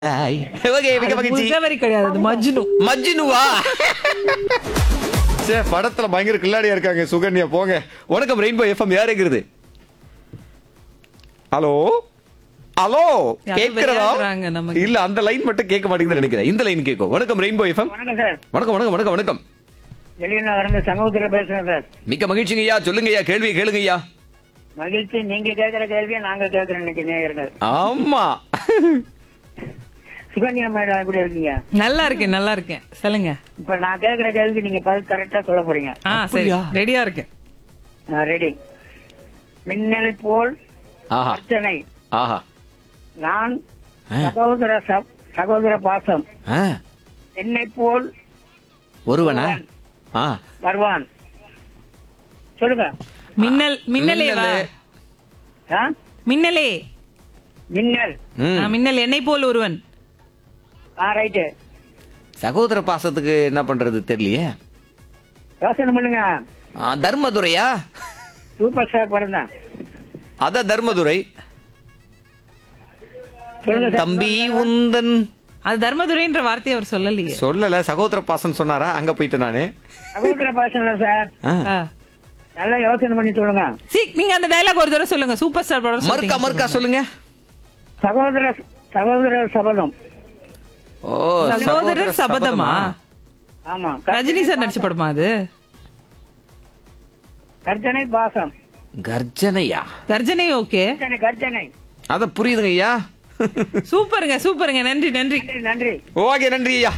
Okay மிக மகிழ்ச்சி முகவரி கிடையாது அது மஜ்னு மஜ்னுவா சே படத்துல பயங்கர கில்லாடியா இருக்காங்க சுகன்யா போங்க வணக்கம் ரெயின்போ எஃப்எம் யாருங்கிறது ஹலோ ஹலோ யாரோ கேக்குறதா விளையாடுறாங்க நமக்கு. இல்ல அந்த லைன் மட்டும் கேட்க மாட்டேங்குதுன்னு நினைக்கிறேன் இந்த லைன் கேட்கும் வணக்கம் ரெயின்போ எஃப்எம் வணக்கம் சார் வணக்கம் வணக்கம் வணக்கம் வணக்கம் வெளியூர்ல இருந்து சமூகத்துல பேசுறேன் சார் மிக்க மகிழ்ச்சிங்க ஐயா சொல்லுங்க ஐயா கேள்வி கேளுங்க ஐயா மகிழ்ச்சி நீங்க கேக்குற கேள்வியை நாங்க கேக்குறோம் இன்னைக்கு நேயர்கள் ஆமா சுகன்யா மேடம் எப்படி இருக்கீங்க நல்லா இருக்கேன் நல்லா இருக்கேன் சொல்லுங்க இப்ப நான் கேக்குற கேள்வி நீங்க பதில் கரெக்டா சொல்ல போறீங்க ஆ சரி அப்படியா? ரெடியா இருக்கேன் ரெடி மின்னல் போல் ஆஹா அர்ச்சனை ஆஹா நான் ஆ. சகோதர சப்- சகோதர பாசம் ஆ, என்னை போல் ஒருவனா ஆ வருவான் சொல்லுங்க மின்னல் மின்னலே வா மின்னலே. ஆ? மின்னலே மின்னல் ம். ஆ, மின்னல் என்னை போல் ஒருவன் ஆ ரைட்டு சகோதர பாசத்துக்கு என்ன பண்றது தெரியலையே யோசனை பண்ணுங்க ஆ, தர்மதுரையா சூப்பர் ஸ்டார் படம் தான் அத தர்மதுரை சொல்லுங்க சார். தம்பி உந்தன் அது தர்மதுரைன்ற வார்த்தையை அவர் சொல்லலையே சொல்லல சகோதர பாசம் சொன்னாரா அங்க போயிட்டேன் நானு சகோதர பாசம் இல்ல சார் ஆ. ஆ. நல்லா யோசனை பண்ணி சொல்லுங்க சீ நீங்க அந்த டயலாக் ஒரு தடவை சொல்லுங்க சூப்பர் ஸ்டார் படம் மறுக்கா சொல்றீங்க. மறுக்கா சொல்லுங்க சகோதர சகோதர சபதம் ஓ சகோதரர் சபதமா ஆமா ரஜினி சார் நடிச்ச படமா அது கர்ஜனை பாசம் கர்ஜனையா கர்ஜனை ஓகே கர்ஜனை கர்ஜனை அத புரியுதுங்க ஐயா சூப்பருங்க சூப்பருங்க நன்றி நன்றி நன்றி நன்றி ஓகே நன்றி ஐயா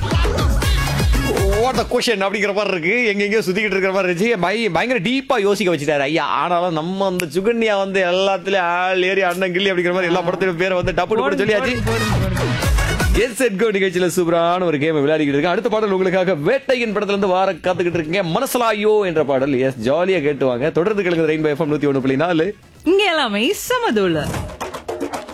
வாட் கொஷன் அப்படிங்கிற மாதிரி இருக்கு எங்க எங்கேயோ சுத்திக்கிட்டு இருக்கிற மாதிரி இருந்துச்சு பய- பயங்கர டீப்பா யோசிக்க வச்சுட்டாரு ஐயா ஆனாலும் நம்ம அந்த சுகன்யா வந்து எல்லாத்துலயும் ஆள் ஏறி அண்ணன் கிள்ளி அப்படிங்கிற மாதிரி எல்லா படத்திலும் பேரை வந்து டப்பு டப்பு சொல்லியாச்சு எஸ் செட் கோ நிகழ்ச்சியில சூப்பரான ஒரு கேம் விளையாடிக்கிட்டு இருக்கு அடுத்த பாடல் உங்களுக்காக வேட்டையின் படத்துல இருந்து வார காத்துக்கிட்டு இருக்கீங்க மனசலாயோ என்ற பாடல் எஸ் ஜாலியா கேட்டுவாங்க தொடர்ந்து கிழங்கு ரெயின்போ எஃப்எம் நூத்தி ஒண்ணு புள்ளி நாலு இங்க எல்லாமே சமதுள்ள